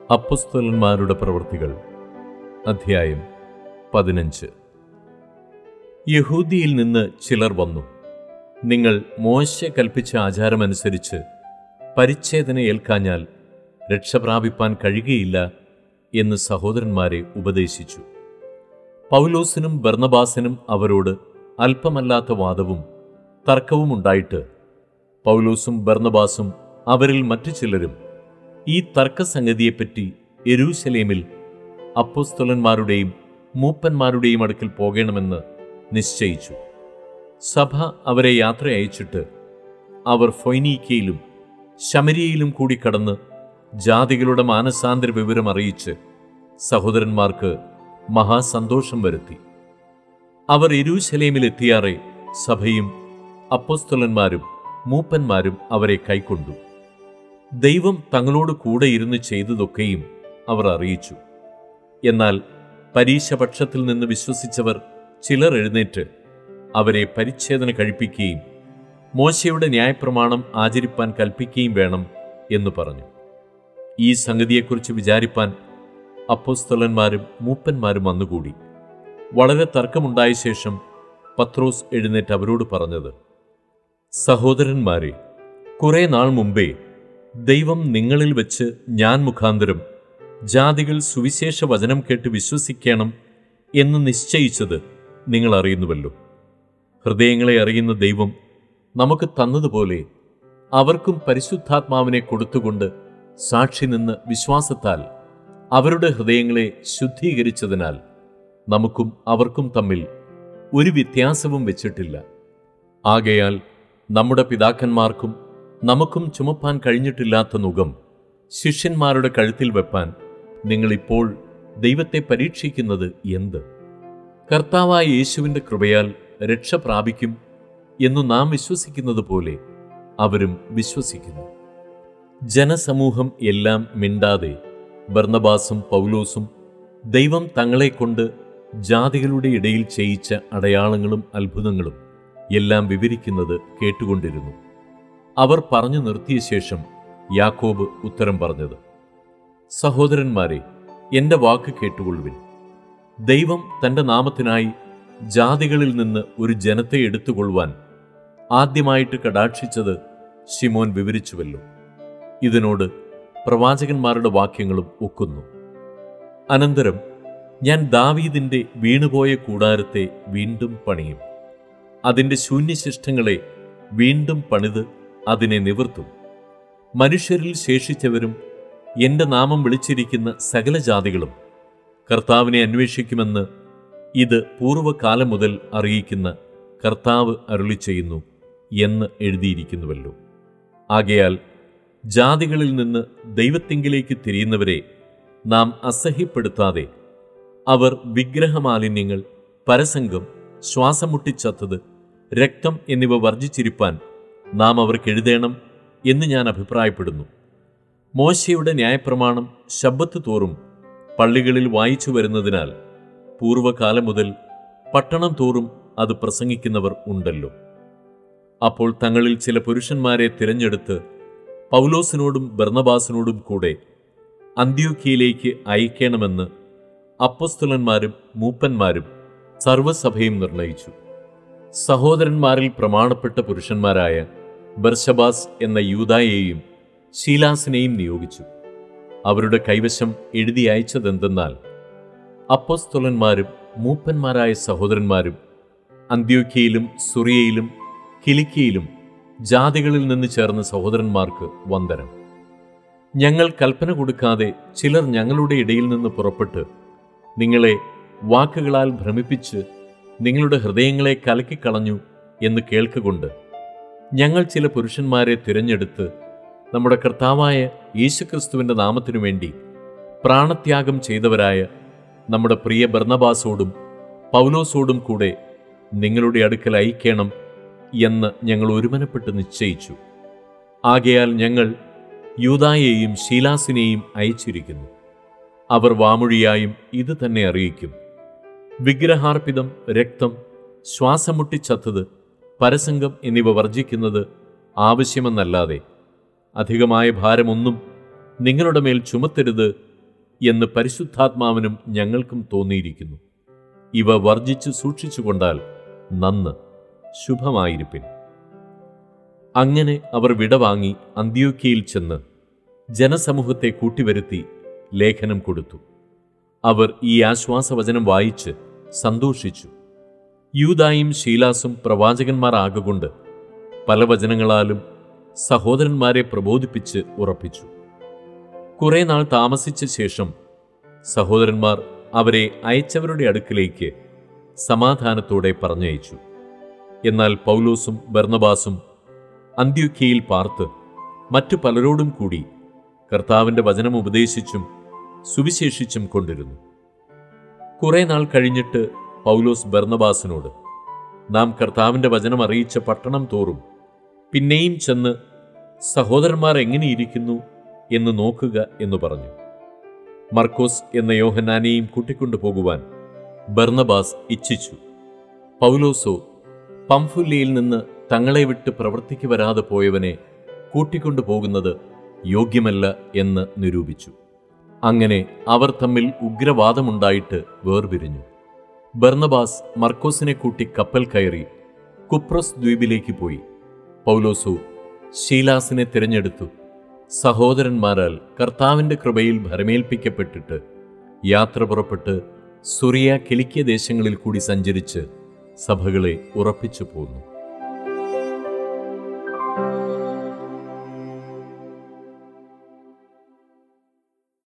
അപ്പസ്തലന്മാരുടെ പ്രവൃത്തികൾ അധ്യായം പതിനഞ്ച് യഹൂദിയിൽ നിന്ന് ചിലർ വന്നു നിങ്ങൾ മോശ കൽപ്പിച്ച ആചാരമനുസരിച്ച് പരിച്ഛേദന ഏൽക്കാഞ്ഞാൽ രക്ഷപ്രാപിപ്പാൻ കഴിയുകയില്ല എന്ന് സഹോദരന്മാരെ ഉപദേശിച്ചു പൗലോസിനും ബർണബാസിനും അവരോട് അല്പമല്ലാത്ത വാദവും തർക്കവും ഉണ്ടായിട്ട് പൗലോസും ബർണബാസും അവരിൽ മറ്റു ചിലരും ഈ തർക്കസംഗതിയെപ്പറ്റി യെരൂശലേമിൽ അപ്പോസ്തലന്മാരുടെയും മൂപ്പന്മാരുടെയും അടുക്കൽ പോകണമെന്ന് നിശ്ചയിച്ചു സഭ അവരെ യാത്ര അയച്ചിട്ട് അവർ ഫൊയ്നീക്കയിലും ശമരിയയിലും കൂടി കടന്ന് ജാതികളുടെ മാനസാന്തര വിവരം അറിയിച്ച് സഹോദരന്മാർക്ക് മഹാസന്തോഷം വരുത്തി അവർ യെരൂശലേമിലെത്തിയാറെ സഭയും അപ്പോസ്തലന്മാരും മൂപ്പന്മാരും അവരെ കൈക്കൊണ്ടു ദൈവം തങ്ങളോട് കൂടെ ഇരുന്ന് ചെയ്തതൊക്കെയും അവർ അറിയിച്ചു എന്നാൽ പരീക്ഷപക്ഷത്തിൽ നിന്ന് വിശ്വസിച്ചവർ ചിലർ എഴുന്നേറ്റ് അവരെ പരിച്ഛേദന കഴിപ്പിക്കുകയും മോശയുടെ ന്യായപ്രമാണം ആചരിപ്പാൻ കൽപ്പിക്കുകയും വേണം എന്ന് പറഞ്ഞു ഈ സംഗതിയെക്കുറിച്ച് വിചാരിപ്പാൻ അപ്പോസ്തലന്മാരും മൂപ്പന്മാരും വന്നുകൂടി വളരെ തർക്കമുണ്ടായ ശേഷം പത്രോസ് എഴുന്നേറ്റ് അവരോട് പറഞ്ഞത് സഹോദരന്മാരെ കുറെ നാൾ മുമ്പേ ദൈവം നിങ്ങളിൽ വെച്ച് ഞാൻ മുഖാന്തരം ജാതികൾ സുവിശേഷ വചനം കേട്ട് വിശ്വസിക്കണം എന്ന് നിശ്ചയിച്ചത് നിങ്ങൾ അറിയുന്നുവല്ലോ ഹൃദയങ്ങളെ അറിയുന്ന ദൈവം നമുക്ക് തന്നതുപോലെ അവർക്കും പരിശുദ്ധാത്മാവിനെ കൊടുത്തുകൊണ്ട് സാക്ഷി നിന്ന് വിശ്വാസത്താൽ അവരുടെ ഹൃദയങ്ങളെ ശുദ്ധീകരിച്ചതിനാൽ നമുക്കും അവർക്കും തമ്മിൽ ഒരു വ്യത്യാസവും വെച്ചിട്ടില്ല ആകയാൽ നമ്മുടെ പിതാക്കന്മാർക്കും നമുക്കും ചുമപ്പാൻ കഴിഞ്ഞിട്ടില്ലാത്ത നുകം ശിഷ്യന്മാരുടെ കഴുത്തിൽ വെപ്പാൻ നിങ്ങളിപ്പോൾ ദൈവത്തെ പരീക്ഷിക്കുന്നത് എന്ത് കർത്താവായ യേശുവിൻ്റെ കൃപയാൽ രക്ഷ പ്രാപിക്കും എന്നു നാം വിശ്വസിക്കുന്നത് പോലെ അവരും വിശ്വസിക്കുന്നു ജനസമൂഹം എല്ലാം മിണ്ടാതെ ബർണബാസും പൗലോസും ദൈവം തങ്ങളെക്കൊണ്ട് ജാതികളുടെ ഇടയിൽ ചെയ്യിച്ച അടയാളങ്ങളും അത്ഭുതങ്ങളും എല്ലാം വിവരിക്കുന്നത് കേട്ടുകൊണ്ടിരുന്നു അവർ പറഞ്ഞു നിർത്തിയ ശേഷം യാക്കോബ് ഉത്തരം പറഞ്ഞത് സഹോദരന്മാരെ എന്റെ വാക്ക് കേട്ടുകൊള്ളുവിൻ ദൈവം തന്റെ നാമത്തിനായി ജാതികളിൽ നിന്ന് ഒരു ജനത്തെ എടുത്തുകൊള്ളുവാൻ ആദ്യമായിട്ട് കടാക്ഷിച്ചത് ശിമോൻ വിവരിച്ചുവല്ലോ ഇതിനോട് പ്രവാചകന്മാരുടെ വാക്യങ്ങളും ഒക്കുന്നു അനന്തരം ഞാൻ ദാവീദിന്റെ വീണുപോയ കൂടാരത്തെ വീണ്ടും പണിയും അതിന്റെ ശൂന്യശിഷ്ടങ്ങളെ വീണ്ടും പണിത് അതിനെ നിവർത്തും മനുഷ്യരിൽ ശേഷിച്ചവരും എന്റെ നാമം വിളിച്ചിരിക്കുന്ന സകല ജാതികളും കർത്താവിനെ അന്വേഷിക്കുമെന്ന് ഇത് പൂർവ്വകാലം മുതൽ അറിയിക്കുന്ന കർത്താവ് അരുളി ചെയ്യുന്നു എന്ന് എഴുതിയിരിക്കുന്നുവല്ലോ ആകയാൽ ജാതികളിൽ നിന്ന് ദൈവത്തിങ്കിലേക്ക് തിരിയുന്നവരെ നാം അസഹ്യപ്പെടുത്താതെ അവർ വിഗ്രഹമാലിന്യങ്ങൾ പരസംഗം ശ്വാസം മുട്ടിച്ചത്തത് രക്തം എന്നിവ വർജിച്ചിരിപ്പാൻ നാം അവർക്ക് എഴുതേണം എന്ന് ഞാൻ അഭിപ്രായപ്പെടുന്നു മോശയുടെ ന്യായപ്രമാണം ശബ്ബത്ത് തോറും പള്ളികളിൽ വായിച്ചു വരുന്നതിനാൽ പൂർവ്വകാലം മുതൽ പട്ടണം തോറും അത് പ്രസംഗിക്കുന്നവർ ഉണ്ടല്ലോ അപ്പോൾ തങ്ങളിൽ ചില പുരുഷന്മാരെ തിരഞ്ഞെടുത്ത് പൗലോസിനോടും ബർണബാസിനോടും കൂടെ അന്ത്യോക്കിയയിലേക്ക് അയക്കണമെന്ന് അപ്പസ്തുലന്മാരും മൂപ്പന്മാരും സർവ്വസഭയും നിർണയിച്ചു സഹോദരന്മാരിൽ പ്രമാണപ്പെട്ട പുരുഷന്മാരായ ബർഷബാസ് എന്ന യൂതായെയും ശീലാസിനെയും നിയോഗിച്ചു അവരുടെ കൈവശം എഴുതി അയച്ചതെന്തെന്നാൽ അപ്പോസ്തോലന്മാരും മൂപ്പന്മാരായ സഹോദരന്മാരും അന്ത്യോക്കിയയിലും സുറിയയിലും കിലിക്കിയിലും ജാതികളിൽ നിന്ന് ചേർന്ന സഹോദരന്മാർക്ക് വന്ദനം ഞങ്ങൾ കൽപ്പന കൊടുക്കാതെ ചിലർ ഞങ്ങളുടെ ഇടയിൽ നിന്ന് പുറപ്പെട്ട് നിങ്ങളെ വാക്കുകളാൽ ഭ്രമിപ്പിച്ച് നിങ്ങളുടെ ഹൃദയങ്ങളെ കലക്കിക്കളഞ്ഞു എന്ന് കേൾക്കുകൊണ്ട് ഞങ്ങൾ ചില പുരുഷന്മാരെ തിരഞ്ഞെടുത്ത് നമ്മുടെ കർത്താവായ യേശുക്രിസ്തുവിൻ്റെ നാമത്തിനു വേണ്ടി പ്രാണത്യാഗം ചെയ്തവരായ നമ്മുടെ പ്രിയ ബർണബാസോടും പൗലോസോടും കൂടെ നിങ്ങളുടെ അടുക്കൽ അയക്കണം എന്ന് ഞങ്ങൾ ഒരുമനപ്പെട്ട് നിശ്ചയിച്ചു ആകയാൽ ഞങ്ങൾ യൂതായെയും ശീലാസിനെയും അയച്ചിരിക്കുന്നു അവർ വാമൊഴിയായും ഇത് തന്നെ അറിയിക്കും വിഗ്രഹാർപ്പിതം രക്തം ശ്വാസം മുട്ടിച്ചത്തത് പരസംഗം എന്നിവ വർജിക്കുന്നത് ആവശ്യമെന്നല്ലാതെ അധികമായ ഭാരമൊന്നും നിങ്ങളുടെ മേൽ ചുമത്തരുത് എന്ന് പരിശുദ്ധാത്മാവിനും ഞങ്ങൾക്കും തോന്നിയിരിക്കുന്നു ഇവ വർജിച്ചു സൂക്ഷിച്ചുകൊണ്ടാൽ നന്ന് ശുഭമായിരിപ്പിൻ അങ്ങനെ അവർ വിടവാങ്ങി അന്ത്യോക്യയിൽ ചെന്ന് ജനസമൂഹത്തെ കൂട്ടിവരുത്തി ലേഖനം കൊടുത്തു അവർ ഈ ആശ്വാസവചനം വായിച്ച് സന്തോഷിച്ചു യൂതായും ശീലാസും പ്രവാചകന്മാർ ആകൊണ്ട് പല വചനങ്ങളാലും സഹോദരന്മാരെ പ്രബോധിപ്പിച്ച് ഉറപ്പിച്ചു കുറെ നാൾ താമസിച്ച ശേഷം സഹോദരന്മാർ അവരെ അയച്ചവരുടെ അടുക്കിലേക്ക് സമാധാനത്തോടെ പറഞ്ഞയച്ചു എന്നാൽ പൗലോസും ബർണബാസും അന്ത്യുക്കയിൽ പാർത്ത് മറ്റു പലരോടും കൂടി കർത്താവിന്റെ വചനം ഉപദേശിച്ചും സുവിശേഷിച്ചും കൊണ്ടിരുന്നു കുറെ നാൾ കഴിഞ്ഞിട്ട് പൗലോസ് ബർണബാസിനോട് നാം കർത്താവിന്റെ വചനം അറിയിച്ച പട്ടണം തോറും പിന്നെയും ചെന്ന് സഹോദരന്മാർ എങ്ങനെയിരിക്കുന്നു എന്ന് നോക്കുക എന്ന് പറഞ്ഞു മർക്കോസ് എന്ന യോഹനാനെയും കൂട്ടിക്കൊണ്ടു പോകുവാൻ ബർണബാസ് ഇച്ഛിച്ചു പൗലോസോ പംഫുല്യയിൽ നിന്ന് തങ്ങളെ വിട്ട് പ്രവർത്തിക്ക് വരാതെ പോയവനെ കൂട്ടിക്കൊണ്ടു പോകുന്നത് യോഗ്യമല്ല എന്ന് നിരൂപിച്ചു അങ്ങനെ അവർ തമ്മിൽ ഉഗ്രവാദമുണ്ടായിട്ട് വേർപിരിഞ്ഞു ബർണബാസ് മർക്കോസിനെ കൂട്ടി കപ്പൽ കയറി കുപ്രസ് ദ്വീപിലേക്ക് പോയി പൗലോസു ശീലാസിനെ തിരഞ്ഞെടുത്തു സഹോദരന്മാരാൽ കർത്താവിന്റെ കൃപയിൽ ഭരമേൽപ്പിക്കപ്പെട്ടിട്ട് യാത്ര പുറപ്പെട്ട് സുറിയ കിലിക്കിയ ദേശങ്ങളിൽ കൂടി സഞ്ചരിച്ച് സഭകളെ ഉറപ്പിച്ചു പോന്നു